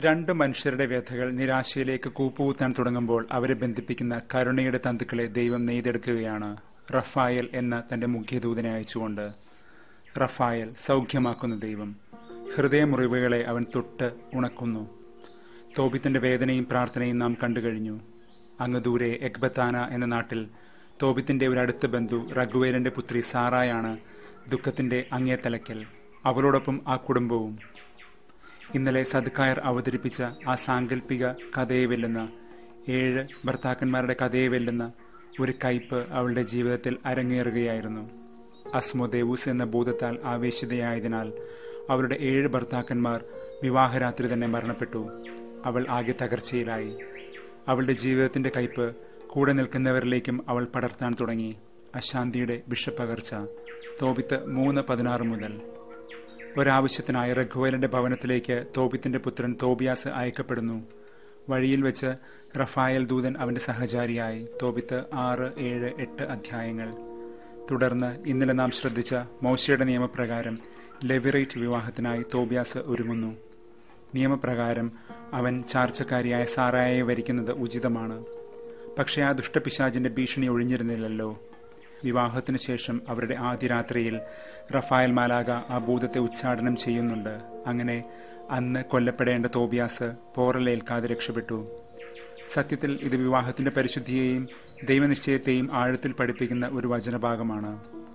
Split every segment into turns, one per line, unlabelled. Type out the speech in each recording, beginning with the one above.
രണ്ട് മനുഷ്യരുടെ വ്യഥകൾ നിരാശയിലേക്ക് കൂപ്പുകുത്താൻ തുടങ്ങുമ്പോൾ അവരെ ബന്ധിപ്പിക്കുന്ന കരുണയുടെ തന്തുക്കളെ ദൈവം നെയ്തെടുക്കുകയാണ് റഫായൽ എന്ന തന്റെ മുഖ്യദൂതനെ അയച്ചുകൊണ്ട് റഫായൽ സൗഖ്യമാക്കുന്ന ദൈവം ഹൃദയമുറിവുകളെ അവൻ തൊട്ട് ഉണക്കുന്നു തോബിത്തിന്റെ വേദനയും പ്രാർത്ഥനയും നാം കണ്ടുകഴിഞ്ഞു അങ്ങ് ദൂരെ എക്ബത്താന എന്ന നാട്ടിൽ തോബിത്തിന്റെ ഒരു അടുത്ത ബന്ധു റഘുവേലന്റെ പുത്രി സാറായാണ് ദുഃഖത്തിന്റെ അങ്ങേ തലയ്ക്കൽ അവളോടൊപ്പം ആ കുടുംബവും ഇന്നലെ സദ്ക്കായർ അവതരിപ്പിച്ച ആ സാങ്കല്പിക കഥയെ വെല്ലുന്ന ഏഴ് ഭർത്താക്കന്മാരുടെ കഥയെ വെല്ലുന്ന ഒരു കയ്പ് അവളുടെ ജീവിതത്തിൽ അരങ്ങേറുകയായിരുന്നു അസ്മോദേവൂസ് എന്ന ഭൂതത്താൽ ആവേശിതയായതിനാൽ അവരുടെ ഏഴ് ഭർത്താക്കന്മാർ വിവാഹരാത്രി തന്നെ മരണപ്പെട്ടു അവൾ ആകെ തകർച്ചയിലായി അവളുടെ ജീവിതത്തിന്റെ കയ്പ് കൂടെ നിൽക്കുന്നവരിലേക്കും അവൾ പടർത്താൻ തുടങ്ങി അശാന്തിയുടെ വിഷപ്പകർച്ച തോപിത്ത് മൂന്ന് പതിനാറ് മുതൽ ഒരാവശ്യത്തിനായി റഘുവേലന്റെ ഭവനത്തിലേക്ക് തോപിത്തിന്റെ പുത്രൻ തോബിയാസ് അയക്കപ്പെടുന്നു വഴിയിൽ വെച്ച് റഫായൽ ദൂതൻ അവന്റെ സഹചാരിയായി തോപിത്ത് ആറ് ഏഴ് എട്ട് അധ്യായങ്ങൾ തുടർന്ന് ഇന്നലെ നാം ശ്രദ്ധിച്ച മോശയുടെ നിയമപ്രകാരം ലെവിറേറ്റ് വിവാഹത്തിനായി തോബിയാസ് ഒരുങ്ങുന്നു നിയമപ്രകാരം അവൻ ചാർച്ചക്കാരിയായ സാറായെ വരിക്കുന്നത് ഉചിതമാണ് പക്ഷേ ആ ദുഷ്ടപിശാചിന്റെ ഭീഷണി ഒഴിഞ്ഞിരുന്നില്ലല്ലോ വിവാഹത്തിനു ശേഷം അവരുടെ ആദ്യ രാത്രിയിൽ റഫായൽ മാലാക ആ ഭൂതത്തെ ഉച്ചാടനം ചെയ്യുന്നുണ്ട് അങ്ങനെ അന്ന് കൊല്ലപ്പെടേണ്ട തോബിയാസ് പോറലേൽക്കാതെ രക്ഷപ്പെട്ടു സത്യത്തിൽ ഇത് വിവാഹത്തിന്റെ പരിശുദ്ധിയെയും ദൈവനിശ്ചയത്തെയും ആഴത്തിൽ പഠിപ്പിക്കുന്ന ഒരു വചനഭാഗമാണ്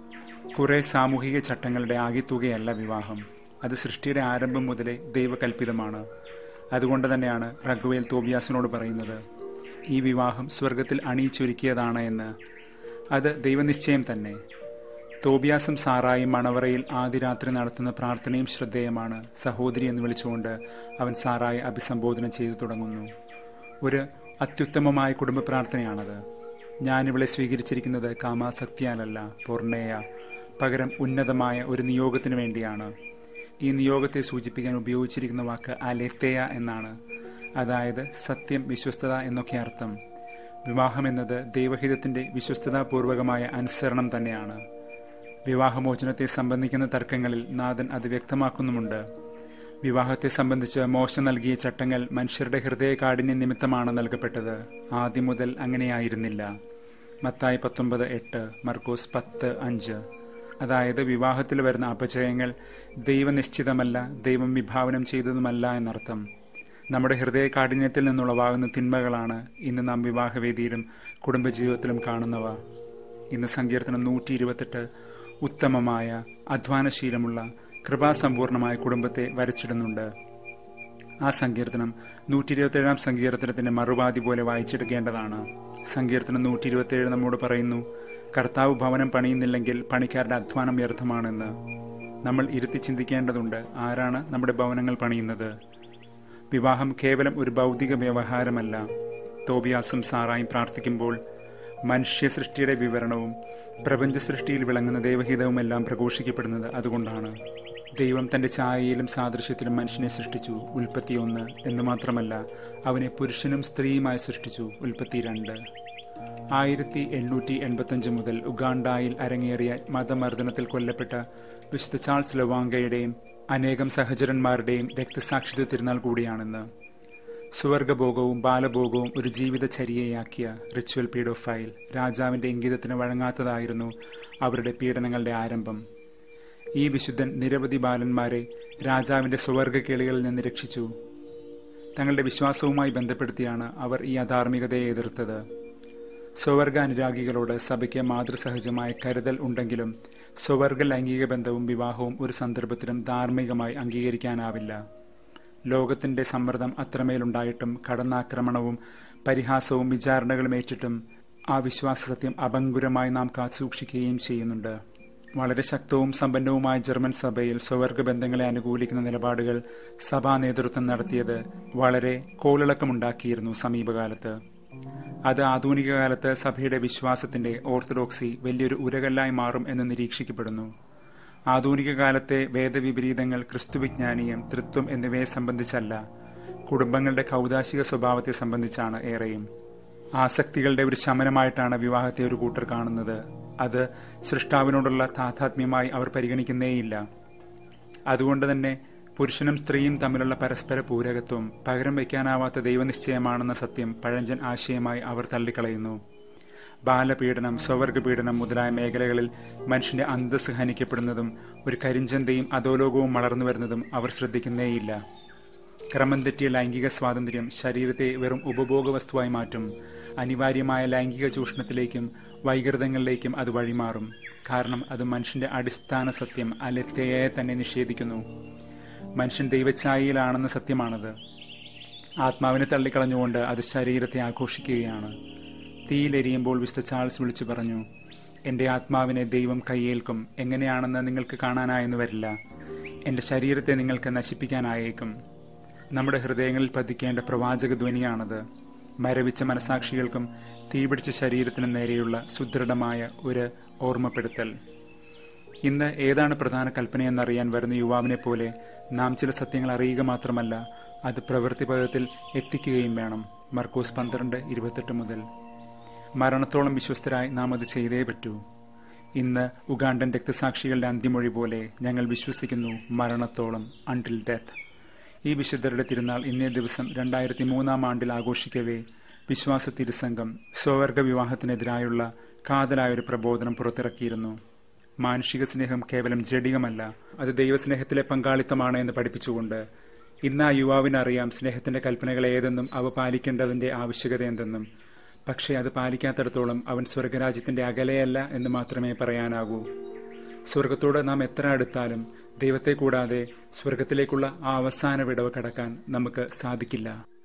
കുറെ സാമൂഹിക ചട്ടങ്ങളുടെ ആകെത്തുകയല്ല വിവാഹം അത് സൃഷ്ടിയുടെ ആരംഭം മുതലേ ദൈവകൽപിതമാണ് അതുകൊണ്ട് തന്നെയാണ് റഘുവേൽ തോബിയാസിനോട് പറയുന്നത് ഈ വിവാഹം സ്വർഗത്തിൽ അണിയിച്ചൊരുക്കിയതാണ് എന്ന് അത് ദൈവനിശ്ചയം തന്നെ തോബിയാസും സാറായും മണവറയിൽ ആദ്യ രാത്രി നടത്തുന്ന പ്രാർത്ഥനയും ശ്രദ്ധേയമാണ് സഹോദരി എന്ന് വിളിച്ചുകൊണ്ട് അവൻ സാറായി അഭിസംബോധന ചെയ്തു തുടങ്ങുന്നു ഒരു അത്യുത്തമമായ കുടുംബ പ്രാർത്ഥനയാണത് ഞാനിവളെ സ്വീകരിച്ചിരിക്കുന്നത് കാമാസക്തിയാലല്ല പൂർണ്ണേയ പകരം ഉന്നതമായ ഒരു നിയോഗത്തിനു വേണ്ടിയാണ് ഈ നിയോഗത്തെ സൂചിപ്പിക്കാൻ ഉപയോഗിച്ചിരിക്കുന്ന വാക്ക് അലെത്തേയ എന്നാണ് അതായത് സത്യം വിശ്വസ്തത എന്നൊക്കെ അർത്ഥം വിവാഹം എന്നത് ദൈവഹിതത്തിന്റെ വിശ്വസ്തതാപൂർവകമായ അനുസരണം തന്നെയാണ് വിവാഹമോചനത്തെ സംബന്ധിക്കുന്ന തർക്കങ്ങളിൽ നാഥൻ അത് വ്യക്തമാക്കുന്നുമുണ്ട് വിവാഹത്തെ സംബന്ധിച്ച് മോശം നൽകിയ ചട്ടങ്ങൾ മനുഷ്യരുടെ ഹൃദയകാഠിന്യ നിമിത്തമാണ് നൽകപ്പെട്ടത് ആദ്യം മുതൽ അങ്ങനെയായിരുന്നില്ല മത്തായി പത്തൊമ്പത് എട്ട് മർക്കോസ് പത്ത് അഞ്ച് അതായത് വിവാഹത്തിൽ വരുന്ന അപജയങ്ങൾ ദൈവനിശ്ചിതമല്ല ദൈവം വിഭാവനം ചെയ്തതുമല്ല എന്നർത്ഥം നമ്മുടെ ഹൃദയകാഠിന്യത്തിൽ നിന്നുളവാകുന്ന തിന്മകളാണ് ഇന്ന് നാം വിവാഹവേദിയിലും കുടുംബജീവിതത്തിലും കാണുന്നവ ഇന്ന് സങ്കീർത്തനം നൂറ്റി ഇരുപത്തെട്ട് ഉത്തമമായ അധ്വാനശീലമുള്ള കൃപാസമ്പൂർണമായ കുടുംബത്തെ വരച്ചിടുന്നുണ്ട് ആ സങ്കീർത്തനം നൂറ്റി ഇരുപത്തേഴാം സങ്കീർത്തനത്തിന്റെ മറുപാതി പോലെ വായിച്ചെടുക്കേണ്ടതാണ് സങ്കീർത്തനം നൂറ്റി ഇരുപത്തിയേഴ് നമ്മോട് പറയുന്നു കർത്താവ് ഭവനം പണിയുന്നില്ലെങ്കിൽ പണിക്കാരുടെ അധ്വാനം വ്യർത്ഥമാണെന്ന് നമ്മൾ ഇരുത്തി ചിന്തിക്കേണ്ടതുണ്ട് ആരാണ് നമ്മുടെ ഭവനങ്ങൾ പണിയുന്നത് വിവാഹം കേവലം ഒരു ഭൗതിക വ്യവഹാരമല്ല തോബിയാസും സാറായും പ്രാർത്ഥിക്കുമ്പോൾ മനുഷ്യ സൃഷ്ടിയുടെ വിവരണവും പ്രപഞ്ച സൃഷ്ടിയിൽ വിളങ്ങുന്ന ദൈവഹിതവുമെല്ലാം പ്രഘോഷിക്കപ്പെടുന്നത് അതുകൊണ്ടാണ് ദൈവം തന്റെ ഛായയിലും സാദൃശ്യത്തിലും മനുഷ്യനെ സൃഷ്ടിച്ചു ഉൽപ്പത്തി ഒന്ന് എന്ന് മാത്രമല്ല അവനെ പുരുഷനും സ്ത്രീയുമായി സൃഷ്ടിച്ചു ഉൽപ്പത്തി രണ്ട് ആയിരത്തി എണ്ണൂറ്റി എൺപത്തഞ്ച് മുതൽ ഉഗാണ്ടായിൽ അരങ്ങേറിയ മതമർദ്ദനത്തിൽ കൊല്ലപ്പെട്ട വിശുദ്ധ ചാൾസ് ലവാങ്കയുടെയും അനേകം സഹചരന്മാരുടെയും രക്തസാക്ഷിത്വ തിരുനാൾ കൂടിയാണെന്ന് സുവർഗഭോഗവും ബാലഭോഗവും ഒരു ജീവിതചര്യയാക്കിയ റിച്വൽ പീഡോഫൈൽ രാജാവിന്റെ ഇംഗിതത്തിന് വഴങ്ങാത്തതായിരുന്നു അവരുടെ പീഡനങ്ങളുടെ ആരംഭം ഈ വിശുദ്ധൻ നിരവധി ബാലന്മാരെ രാജാവിന്റെ സുവർഗ കേളികളിൽ നിന്ന് രക്ഷിച്ചു തങ്ങളുടെ വിശ്വാസവുമായി ബന്ധപ്പെടുത്തിയാണ് അവർ ഈ അധാർമികതയെ എതിർത്തത് സ്വവർഗ അനുരാഗികളോട് സഭയ്ക്ക് മാതൃസഹജമായ കരുതൽ ഉണ്ടെങ്കിലും സ്വവർഗ ലൈംഗിക ബന്ധവും വിവാഹവും ഒരു സന്ദർഭത്തിലും ധാർമ്മികമായി അംഗീകരിക്കാനാവില്ല ലോകത്തിന്റെ സമ്മർദ്ദം അത്രമേലുണ്ടായിട്ടും കടന്നാക്രമണവും പരിഹാസവും വിചാരണകളും ഏറ്റിട്ടും ആ വിശ്വാസ സത്യം അഭങ്കുരമായി നാം കാത്തുസൂക്ഷിക്കുകയും ചെയ്യുന്നുണ്ട് വളരെ ശക്തവും സമ്പന്നവുമായ ജർമ്മൻ സഭയിൽ സ്വവർഗ ബന്ധങ്ങളെ അനുകൂലിക്കുന്ന നിലപാടുകൾ സഭാ നേതൃത്വം നടത്തിയത് വളരെ കോളിളക്കമുണ്ടാക്കിയിരുന്നു സമീപകാലത്ത് അത് ആധുനിക കാലത്ത് സഭയുടെ വിശ്വാസത്തിന്റെ ഓർത്തഡോക്സി വലിയൊരു ഉരകല്ലായി മാറും എന്ന് നിരീക്ഷിക്കപ്പെടുന്നു ആധുനിക കാലത്തെ വേദവിപരീതങ്ങൾ ക്രിസ്തുവിജ്ഞാനീയം തൃത്വം എന്നിവയെ സംബന്ധിച്ചല്ല കുടുംബങ്ങളുടെ കൗതാശിക സ്വഭാവത്തെ സംബന്ധിച്ചാണ് ഏറെയും ആസക്തികളുടെ ഒരു ശമനമായിട്ടാണ് വിവാഹത്തെ ഒരു കൂട്ടർ കാണുന്നത് അത് സൃഷ്ടാവിനോടുള്ള താതാത്മ്യമായി അവർ പരിഗണിക്കുന്നേയില്ല അതുകൊണ്ട് തന്നെ പുരുഷനും സ്ത്രീയും തമ്മിലുള്ള പരസ്പര പൂരകത്വം പകരം വയ്ക്കാനാവാത്ത ദൈവനിശ്ചയമാണെന്ന സത്യം പഴഞ്ചൻ ആശയമായി അവർ തള്ളിക്കളയുന്നു ബാലപീഡനം സ്വവർഗപീഡനം മുതലായ മേഖലകളിൽ മനുഷ്യന്റെ അന്തസ് ഹനിക്കപ്പെടുന്നതും ഒരു കരിഞ്ചന്തയും അധോലോകവും വളർന്നു വരുന്നതും അവർ ശ്രദ്ധിക്കുന്നേയില്ല ക്രമം തെറ്റിയ ലൈംഗിക സ്വാതന്ത്ര്യം ശരീരത്തെ വെറും ഉപഭോഗ വസ്തുവായി മാറ്റും അനിവാര്യമായ ലൈംഗിക ചൂഷണത്തിലേക്കും വൈകൃതങ്ങളിലേക്കും അത് വഴിമാറും കാരണം അത് മനുഷ്യന്റെ അടിസ്ഥാന സത്യം അലത്യയെ തന്നെ നിഷേധിക്കുന്നു മനുഷ്യൻ ദൈവഛായയിലാണെന്ന സത്യമാണത് ആത്മാവിനെ തള്ളിക്കളഞ്ഞുകൊണ്ട് അത് ശരീരത്തെ ആഘോഷിക്കുകയാണ് തീയിലെരിയുമ്പോൾ വിശുദ്ധ ചാൾസ് വിളിച്ചു പറഞ്ഞു എന്റെ ആത്മാവിനെ ദൈവം കയ്യേൽക്കും എങ്ങനെയാണെന്ന് നിങ്ങൾക്ക് കാണാനായെന്ന് വരില്ല എന്റെ ശരീരത്തെ നിങ്ങൾക്ക് നശിപ്പിക്കാനായേക്കും നമ്മുടെ ഹൃദയങ്ങളിൽ പതിക്കേണ്ട പ്രവാചക ധ്വനിയാണത് മരവിച്ച മനസാക്ഷികൾക്കും തീപിടിച്ച ശരീരത്തിനും നേരെയുള്ള സുദൃഢമായ ഒരു ഓർമ്മപ്പെടുത്തൽ ഇന്ന് ഏതാണ് പ്രധാന കൽപ്പനയെന്നറിയാൻ വരുന്ന യുവാവിനെ പോലെ നാം ചില സത്യങ്ങൾ അറിയുക മാത്രമല്ല അത് പ്രവൃത്തിപഥത്തിൽ എത്തിക്കുകയും വേണം മർക്കോസ് പന്ത്രണ്ട് ഇരുപത്തെട്ട് മുതൽ മരണത്തോളം വിശ്വസ്തരായി നാം അത് ചെയ്തേ പറ്റൂ ഇന്ന് ഉഗാണ്ടൻ രക്തസാക്ഷികളുടെ അന്തിമൊഴി പോലെ ഞങ്ങൾ വിശ്വസിക്കുന്നു മരണത്തോളം അൺടിൽ ഡെത്ത് ഈ വിശുദ്ധരുടെ തിരുനാൾ ഇന്നേ ദിവസം രണ്ടായിരത്തി മൂന്നാം ആണ്ടിൽ ആഘോഷിക്കവേ വിശ്വാസ തിരുസംഘം സ്വവർഗ വിവാഹത്തിനെതിരായുള്ള കാതലായ ഒരു പ്രബോധനം പുറത്തിറക്കിയിരുന്നു മാനുഷിക സ്നേഹം കേവലം ജഡികമല്ല അത് ദൈവസ്നേഹത്തിലെ പങ്കാളിത്തമാണ് എന്ന് പഠിപ്പിച്ചുകൊണ്ട് ഇന്ന് ആ യുവാവിനറിയാം സ്നേഹത്തിന്റെ കൽപ്പനകൾ ഏതെന്നും അവ പാലിക്കേണ്ടതിന്റെ ആവശ്യകത എന്തെന്നും പക്ഷേ അത് പാലിക്കാത്തിടത്തോളം അവൻ സ്വർഗരാജ്യത്തിന്റെ അകലെയല്ല എന്ന് മാത്രമേ പറയാനാകൂ സ്വർഗത്തോട് നാം എത്ര അടുത്താലും ദൈവത്തെ കൂടാതെ സ്വർഗത്തിലേക്കുള്ള ആ അവസാന വിടവ് കടക്കാൻ നമുക്ക് സാധിക്കില്ല